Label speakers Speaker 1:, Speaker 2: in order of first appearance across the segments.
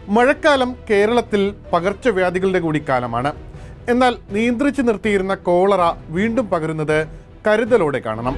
Speaker 1: മഴക്കാലം കേരളത്തിൽ പകർച്ചവ്യാധികളുടെ കൂടി കാലമാണ് എന്നാൽ നിയന്ത്രിച്ചു നിർത്തിയിരുന്ന കോളറ വീണ്ടും പകരുന്നത് കരുതലോടെ കാണണം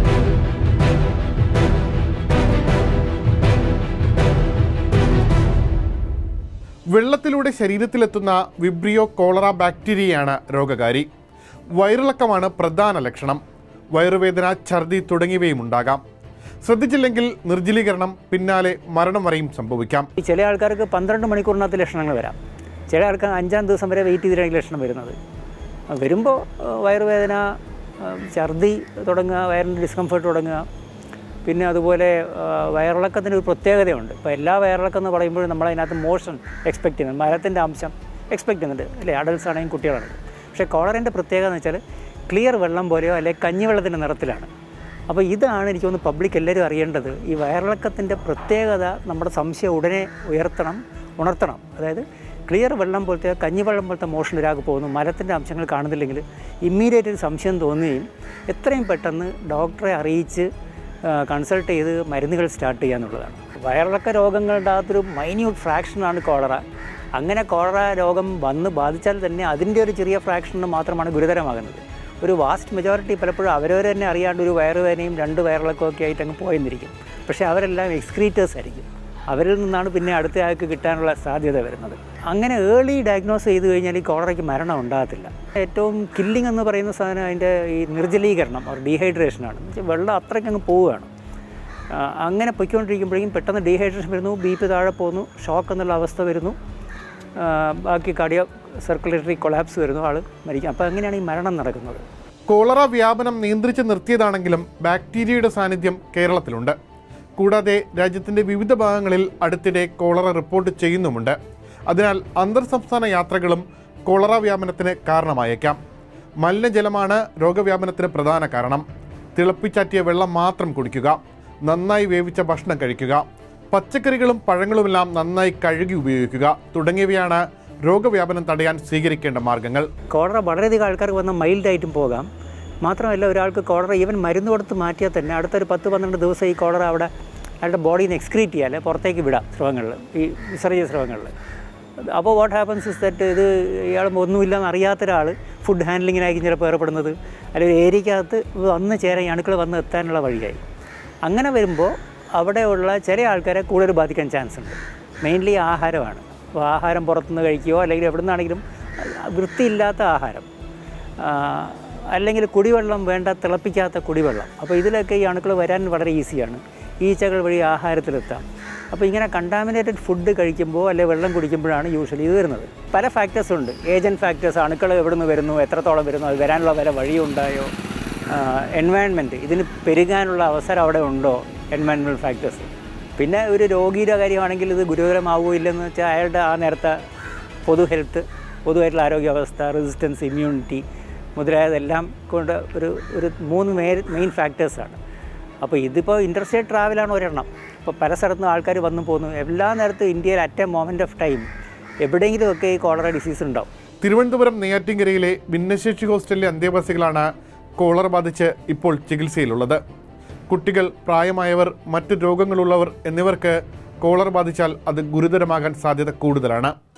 Speaker 1: വെള്ളത്തിലൂടെ ശരീരത്തിലെത്തുന്ന വിബ്രിയോ കോളറ ബാക്ടീരിയയാണ് രോഗകാരി വയറിളക്കമാണ് പ്രധാന ലക്ഷണം വയറുവേദന ഛർദി തുടങ്ങിയവയും ഉണ്ടാകാം ശ്രദ്ധിച്ചില്ലെങ്കിൽ നിർജ്ജലീകരണം പിന്നാലെ മരണം വരെയും സംഭവിക്കാം
Speaker 2: ഈ ചില ആൾക്കാർക്ക് പന്ത്രണ്ട് മണിക്കൂറിനകത്ത് ലക്ഷണങ്ങൾ വരാം ചില ആൾക്കാർ അഞ്ചാം ദിവസം വരെ വെയിറ്റ് ചെയ്തിട്ടാണ് ലക്ഷണം വരുന്നത് വരുമ്പോൾ വയറുവേദന ആ, ഛർദി തുടങ്ങുക വയറിൻ്റെ ഡിസ്കംഫർട്ട് തുടങ്ങുക പിന്നെ അതുപോലെ ആ, വയറിളക്കത്തിന് ഒരു പ്രത്യേകതയുണ്ട് ഇപ്പോൾ എല്ലാ വയറിളക്കം എന്ന് പറയുമ്പോഴും നമ്മൾ അതിനകത്ത് മോഷൻ എക്സ്പെക്ട് ചെയ്യുന്നുണ്ട് മരത്തിൻ്റെ അംശം എക്സ്പെക്ട് ചെയ്യുന്നുണ്ട് അല്ലേ അഡൽട്സ് ആണെങ്കിലും കുട്ടികളാണെങ്കിലും പക്ഷേ കോളറിൻ്റെ പ്രത്യേകത എന്ന് വെച്ചാൽ ക്ലിയർ വെള്ളം പോലെയോ അല്ലെങ്കിൽ കഞ്ഞിവെള്ളത്തിൻ്റെ നിറത്തിലാണ് അപ്പോൾ ഇതാണ് എനിക്ക് തോന്നുന്നു പബ്ലിക് എല്ലാവരും അറിയേണ്ടത് ഈ വയറിളക്കത്തിൻ്റെ പ്രത്യേകത നമ്മുടെ സംശയം ഉടനെ ഉയർത്തണം ഉണർത്തണം അതായത് ക്ലിയർ വെള്ളം പോലത്തെ കഞ്ഞിവെള്ളം പോലത്തെ മോഷൻ ഒരാൾക്ക് പോകുന്നു മരത്തിൻ്റെ അംശങ്ങൾ കാണുന്നില്ലെങ്കിൽ ഇമ്മീഡിയറ്റ് ഒരു സംശയം തോന്നുകയും എത്രയും പെട്ടെന്ന് ഡോക്ടറെ അറിയിച്ച് കൺസൾട്ട് ചെയ്ത് മരുന്നുകൾ സ്റ്റാർട്ട് ചെയ്യുക എന്നുള്ളതാണ് വയറിളക്ക രോഗങ്ങളുടെ അകത്തൊരു മൈന്യൂട്ട് ഫ്രാക്ഷനാണ് കോളറ അങ്ങനെ കോളറ രോഗം വന്ന് ബാധിച്ചാൽ തന്നെ അതിൻ്റെ ഒരു ചെറിയ ഫ്രാക്ഷന് മാത്രമാണ് ഗുരുതരമാകുന്നത് ഒരു വാസ്റ്റ് മെജോറിറ്റി പലപ്പോഴും അവരവർ തന്നെ അറിയാണ്ട് ഒരു വയറുവേദനയും രണ്ട് വയറിളക്കവും ഒക്കെ ആയിട്ട് അങ്ങ് പോയെന്നിരിക്കും പക്ഷേ അവരെല്ലാം എക്സ്ക്രീറ്റേഴ്സ് ആയിരിക്കും അവരിൽ നിന്നാണ് പിന്നെ അടുത്ത ആൾക്ക് കിട്ടാനുള്ള സാധ്യത വരുന്നത് അങ്ങനെ ഏർലി ഡയഗ്നോസ് ചെയ്ത് കഴിഞ്ഞാൽ ഈ കോളറയ്ക്ക് മരണം ഉണ്ടാകത്തില്ല ഏറ്റവും കില്ലിംഗ് എന്ന് പറയുന്ന സാധനം അതിൻ്റെ ഈ നിർജ്ജലീകരണം ഒരു ഡീഹൈഡ്രേഷനാണ് എന്ന് വെച്ചാൽ വെള്ളം അത്രയ്ക്ക് അങ്ങ് പോവുകയാണ് ആ, അങ്ങനെ പൊയ്ക്കൊണ്ടിരിക്കുമ്പോഴേക്കും പെട്ടെന്ന് ഡീഹൈഡ്രേഷൻ വരുന്നു ബി പി താഴെ പോകുന്നു ഷോക്ക് എന്നുള്ള അവസ്ഥ വരുന്നു ആ, ബാക്കി കാർഡിയോ സർക്കുലേറ്ററി കൊളാപ്സ് വരുന്നു ആൾ മരിക്കും അപ്പോൾ അങ്ങനെയാണ് ഈ മരണം നടക്കുന്നത്
Speaker 1: കോളറ വ്യാപനം നിയന്ത്രിച്ച് നിർത്തിയതാണെങ്കിലും ബാക്ടീരിയയുടെ സാന്നിധ്യം കേരളത്തിലുണ്ട് കൂടാതെ രാജ്യത്തിന്റെ വിവിധ ഭാഗങ്ങളിൽ അടുത്തിടെ കോളറ റിപ്പോർട്ട് ചെയ്യുന്നുമുണ്ട് അതിനാൽ അന്തർ സംസ്ഥാന യാത്രകളും കോളറ വ്യാപനത്തിന് കാരണമായേക്കാം മലിനജലമാണ് രോഗവ്യാപനത്തിന് പ്രധാന കാരണം തിളപ്പിച്ചാറ്റിയ വെള്ളം മാത്രം കുടിക്കുക നന്നായി വേവിച്ച ഭക്ഷണം കഴിക്കുക പച്ചക്കറികളും പഴങ്ങളുമെല്ലാം നന്നായി കഴുകി ഉപയോഗിക്കുക തുടങ്ങിയവയാണ് രോഗവ്യാപനം തടയാൻ സ്വീകരിക്കേണ്ട മാർഗങ്ങൾ
Speaker 2: കോളറ വളരെയധികം ആൾക്കാർക്ക് വന്ന മൈൽഡായിട്ടും പോകാം മാത്രമല്ല ഒരാൾക്ക് കോളറ ഈവൻ മരുന്ന് കൊടുത്ത് മാറ്റിയാൽ തന്നെ അടുത്തൊരു പത്ത് പന്ത്രണ്ട് ദിവസം ഈ കോളറ അവിടെ അയാളുടെ ബോഡിയിൽ നിന്ന് എക്സ്ക്രീറ്റ് ചെയ്യാൽ പുറത്തേക്ക് വിടാം സ്രവങ്ങളിൽ ഈ വിസർജ്യ സ്രവങ്ങളിൽ അപ്പോൾ വാട്ട് ഹാപ്പൻസ് ഇസ് ദറ്റ് ഇത് ഇയാൾ ഒന്നുമില്ലെന്ന് അറിയാത്ത ഒരാൾ ഫുഡ് ഹാൻഡ്ലിങ്ങിനായിരിക്കും ചിലപ്പോൾ ഏർപ്പെടുന്നത് അല്ലെങ്കിൽ ഒരു ഏരിയക്കകത്ത് വന്ന് ചേരാൻ ഈ അണുക്കൾ വന്ന് എത്താനുള്ള വഴിയായി അങ്ങനെ വരുമ്പോൾ അവിടെയുള്ള ചില ആൾക്കാരെ കൂടുതൽ ബാധിക്കാൻ ചാൻസ് ഉണ്ട് മെയിൻലി ആഹാരമാണ് അപ്പോൾ ആഹാരം പുറത്തുനിന്ന് കഴിക്കുകയോ അല്ലെങ്കിൽ എവിടെ നിന്നാണെങ്കിലും വൃത്തിയില്ലാത്ത ആഹാരം ആ, അല്ലെങ്കിൽ കുടിവെള്ളം വേണ്ട തിളപ്പിക്കാത്ത കുടിവെള്ളം അപ്പോൾ ഇതിലൊക്കെ ഈ അണുക്കൾ വരാൻ വളരെ ഈസിയാണ് ഈച്ചകൾ വഴി ആഹാരത്തിലെത്താം അപ്പോൾ ഇങ്ങനെ കണ്ടാമിനേറ്റഡ് ഫുഡ് കഴിക്കുമ്പോൾ അല്ലെങ്കിൽ വെള്ളം കുടിക്കുമ്പോഴാണ് യൂഷ്വലി ഇത് വരുന്നത് പല ഫാക്ടേഴ്സ് ഉണ്ട് ഏജൻറ്റ് ഫാക്ടേഴ്സ് അണുക്കൾ എവിടെ നിന്ന് വരുന്നു എത്രത്തോളം വരുന്നു അത് വരാനുള്ള വരെ വഴിയുണ്ടായോ എൻവയൺമെൻറ്റ് ഇതിന് പെരുകാനുള്ള അവസരം അവിടെ ഉണ്ടോ എൻവയൺമെൻറ്റൽ ഫാക്ടേഴ്സ് പിന്നെ ഒരു രോഗിയുടെ കാര്യമാണെങ്കിൽ ഇത് ഗുരുതരമാവുമോ ഇല്ലെന്ന് വെച്ചാൽ അയാളുടെ ആ നേരത്തെ പൊതു ഹെൽത്ത് പൊതുവായിട്ടുള്ള ആരോഗ്യാവസ്ഥ റെസിസ്റ്റൻസ് ഇമ്മ്യൂണിറ്റി മുതലായതെല്ലാം കൊണ്ട് ഒരു ഒരു മൂന്ന് മെയിൻ മെയിൻ ഫാക്ടേഴ്സാണ് അപ്പോൾ ഇതിപ്പോൾ ഇൻ്റർസ്റ്റേറ്റ് ട്രാവലാണ് ഒരെണ്ണം ഇപ്പോൾ പല സ്ഥലത്തുനിന്നും ആൾക്കാർ വന്നു പോകുന്നു എല്ലാ നേരത്തും ഇന്ത്യയിൽ at a moment of time എവിടെയെങ്കിലുമൊക്കെ ഈ കോളറ ഡിസീസ് ഉണ്ടാവും
Speaker 1: തിരുവനന്തപുരം നെയ്യാറ്റിൻകരയിലെ ഭിന്നശേഷി ഹോസ്റ്റലിലെ അന്തേവാസികളാണ് കോളറ ബാധിച്ച് ഇപ്പോൾ ചികിത്സയിലുള്ളത് കുട്ടികൾ പ്രായമായവർ മറ്റ് രോഗങ്ങളുള്ളവർ എന്നിവർക്ക് കോളർ ബാധിച്ചാൽ അത് ഗുരുതരമാകാൻ സാധ്യത കൂടുതലാണ്